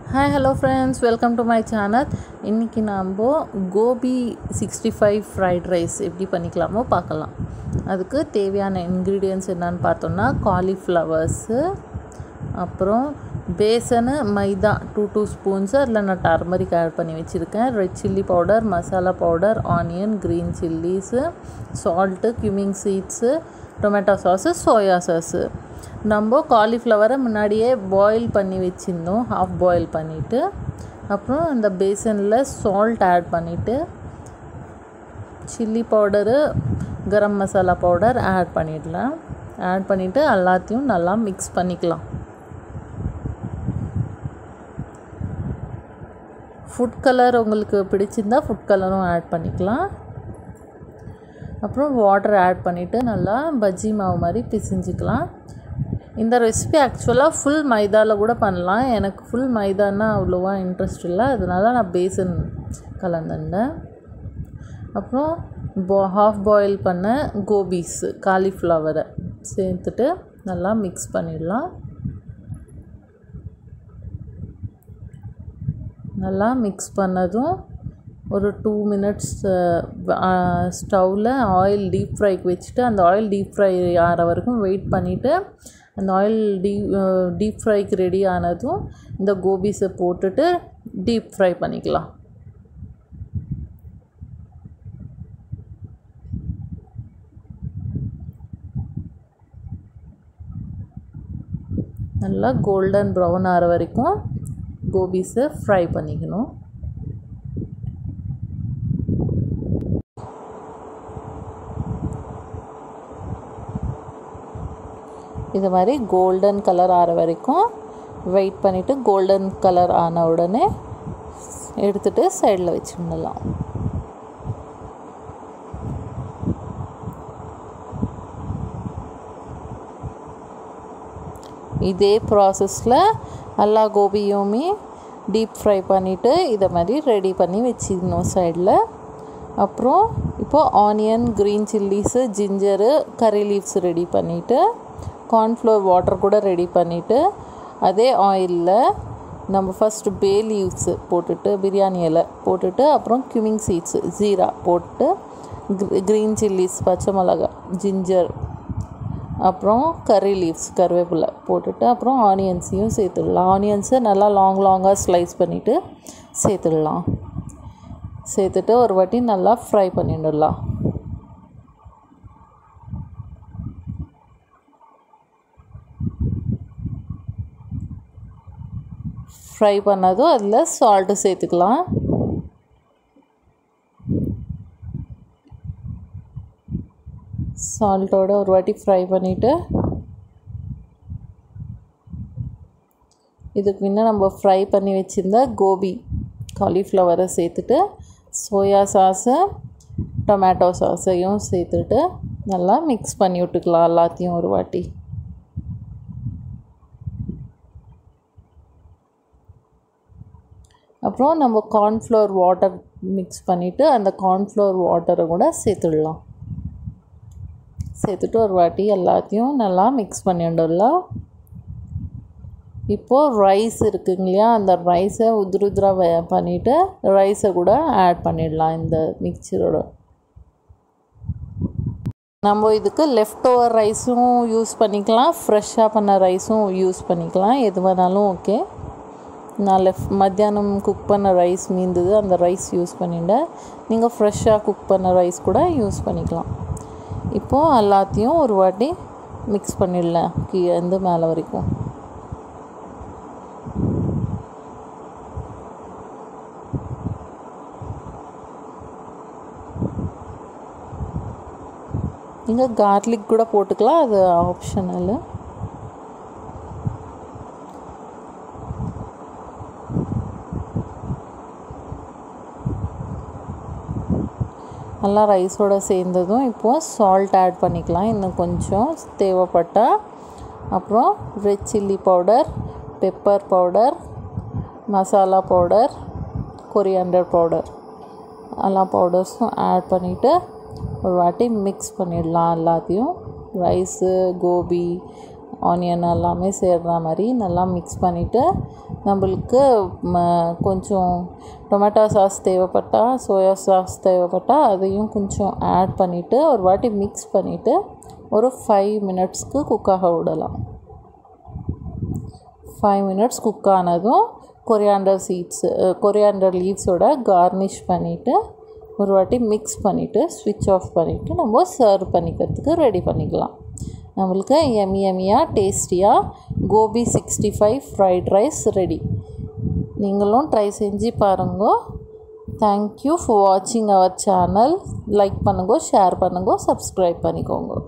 hi hello friends welcome to my channel இன்றைக்கி நம்ம gobi sixty five fried rice எப்படி பண்ணிக்கலாமோ பார்க்கலாம் அதுக்கு தேவையான இன்க்ரீடியன்ட்ஸ் என்னன்னு பார்த்தோம்னா காலிஃப்ளவர்ஸு அப்புறம் besan maida two two spoons அதில் நான் டர்மரிக் ஆட் பண்ணி வச்சுருக்கேன் red chilli powder masala powder onion green chillies salt cumin seeds tomato sauce soya sauce நம்ம காலிஃப்ளவரை முன்னாடியே பாயில் பண்ணி வச்சுருந்தோம் ஹாஃப் பாயில் பண்ணிவிட்டு அப்புறம் அந்த பேசனில் சால்ட் ஆட் பண்ணிவிட்டு chilli powder garam masala powder add பண்ணிடலாம் ஆட் பண்ணிவிட்டு எல்லாத்தையும் நல்லா மிக்ஸ் பண்ணிக்கலாம் ஃபுட் கலர் உங்களுக்கு பிடிச்சிருந்தா ஃபுட் கலரும் ஆட் பண்ணிக்கலாம் அப்புறம் வாட்டர் ஆட் பண்ணிவிட்டு நல்லா பஜ்ஜி மாவு மாதிரி பிசிஞ்சிக்கலாம் இந்த ரெசிபி ஆக்சுவலாக ஃபுல் மைதாவில் கூட பண்ணலாம் எனக்கு ஃபுல் மைதான்னா அவ்வளோவா இன்ட்ரெஸ்ட் இல்லை அதனால நான் பேசன் கலந்துட்டேன் அப்புறம் பா ஹாஃப் பாயில் பண்ண கோபிஸ் காலிஃப்ளவரை சேர்த்துட்டு நல்லா மிக்ஸ் பண்ணிடலாம் நல்லா மிக்ஸ் பண்ணதும் ஒரு டூ மினிட்ஸ் ஸ்டவ்வில் ஆயில் டீப் ஃப்ரைக்கு வச்சுட்டு அந்த ஆயில் டீப் ஃப்ரை ஆகிற வரைக்கும் வெயிட் பண்ணிவிட்டு அந்த ஆயில் டீ டீப் ஃப்ரைக்கு ரெடி ஆனதும் இந்த கோபிஸை போட்டுட்டு டீப் ஃப்ரை பண்ணிக்கலாம் நல்லா கோல்டன் ப்ரௌன் ஆகிற வரைக்கும் கோபிஸை ஃப்ரை பண்ணிக்கணும் இது மாதிரி கோல்டன் கலர் ஆகிற வரைக்கும் வெயிட் பண்ணிவிட்டு கோல்டன் கலர் ஆன உடனே எடுத்துகிட்டு சைடில் வச்சுடலாம் இதே ப்ராசஸில் எல்லா கோபியுமே டீப் ஃப்ரை பண்ணிவிட்டு இதை மாதிரி ரெடி பண்ணி வச்சுக்கணும் சைடில் அப்புறம் இப்போது onion green chillies ginger curry leaves ready பண்ணிவிட்டு கார்ன்ஃப்ளவர் வாட்டர் கூட ரெடி பண்ணிவிட்டு அதே ஆயிலில் நம்ம ஃபஸ்ட்டு பே லீவ்ஸு போட்டுட்டு பிரியாணி இலை போட்டுட்டு அப்புறம் கியூமிங் சீட்ஸு ஜீரா போட்டு க்ரீன் சில்லிஸ் பச்சை மிளகா ஜிஞ்சர் அப்புறம் கறி லீவ்ஸ் கருவேப்பிலை போட்டுட்டு அப்புறம் ஆனியன்ஸையும் சேர்த்துடலாம் ஆனியன்ஸை நல்லா லாங் லாங்காக ஸ்லைஸ் பண்ணிவிட்டு சேர்த்துடலாம் சேர்த்துட்டு ஒரு வாட்டி நல்லா ஃப்ரை பண்ணிடலாம் ஃப்ரை பண்ணதும் அதில் சால்ட்டு சேர்த்துக்கலாம் சால்ட்டோட ஒரு வாட்டி ஃப்ரை பண்ணிவிட்டு இதுக்கு முன்ன நம்ம ஃப்ரை பண்ணி வச்சுருந்த கோபி காலிஃப்ளவரை சேர்த்துட்டு சோயா சாஸு டொமேட்டோ சாஸையும் சேர்த்துட்டு நல்லா மிக்ஸ் பண்ணி விட்டுக்கலாம் எல்லாத்தையும் ஒரு வாட்டி அப்புறம் நம்ம கார்ன்ஃப்ளவர் வாட்டர் மிக்ஸ் பண்ணிவிட்டு அந்த கார்ன்ஃப்ளவர் வாட்டரை கூட சேர்த்துடலாம் சேர்த்துட்டு ஒரு வாட்டி எல்லாத்தையும் நல்லா மிக்ஸ் பண்ணிடலாம் இப்போது ரைஸ் இருக்குங்க இல்லையா அந்த ரைஸை உதிர உதிரா பண்ணிவிட்டு ரைஸை கூட ஆட் பண்ணிடலாம் இந்த மிக்சரோட நம்ம இதுக்கு லெஃப்ட் ஓவர் ரைஸும் யூஸ் பண்ணிக்கலாம் ஃப்ரெஷ்ஷாக பண்ண ரைஸும் யூஸ் பண்ணிக்கலாம் எது வேணாலும் ஓகே நான் லெஃப்ட் மத்தியானம் குக் பண்ண ரைஸ் மீந்தது அந்த ரைஸ் யூஸ் பண்ணிட்டேன் நீங்கள் ஃப்ரெஷ்ஷாக குக் பண்ண ரைஸ் கூட யூஸ் பண்ணிக்கலாம் இப்போது எல்லாத்தையும் ஒரு வாட்டி மிக்ஸ் பண்ணிடலாம் கீழேருந்து மேலே வரைக்கும் நீங்கள் கார்லிக் கூட போட்டுக்கலாம் அது ஆப்ஷனல் நல்லா ரைஸோடு சேர்ந்ததும் இப்போது சால்ட் ஆட் பண்ணிக்கலாம் இன்னும் கொஞ்சம் தேவைப்பட்டால் அப்புறம் red chilli powder pepper powder masala powder coriander powder எல்லா பவுடர்ஸும் ஆட் பண்ணிவிட்டு ஒரு வாட்டி மிக்ஸ் பண்ணிடலாம் எல்லாத்தையும் ரைஸு கோபி ஆனியன் எல்லாமே சேர்ற மாதிரி நல்லா மிக்ஸ் பண்ணிவிட்டு நம்மளுக்கு ம, கொஞ்சம் டொமேட்டோ சாஸ் தேவைப்பட்டால் சோயா சாஸ் தேவைப்பட்டால் அதையும் கொஞ்சம் ஆட் பண்ணிவிட்டு ஒரு வாட்டி மிக்ஸ் பண்ணிவிட்டு ஒரு ஃபைவ் மினிட்ஸ்க்கு குக் ஆக விடலாம் ஃபைவ் மினிட்ஸ் குக் ஆனதும் கொரியாண்டர் சீட்ஸ் கொரியாண்டர் லீவ்ஸோட கார்னிஷ் பண்ணிவிட்டு ஒரு வாட்டி மிக்ஸ் பண்ணிவிட்டு ஸ்விட்ச் ஆஃப் பண்ணிவிட்டு நம்ம சர்வ் பண்ணிக்கிறதுக்கு ரெடி பண்ணிக்கலாம் நம்மளுக்கு எமி எமியாக டேஸ்டியாக gobi sixty five fried rice ready நீங்களும் ட்ரை செஞ்சு பாருங்க தேங்க்யூ ஃபார் வாட்சிங் அவர் சேனல் லைக் பண்ணுங்க ஷேர் பண்ணுங்க சப்ஸ்கிரைப் பண்ணிக்கோங்க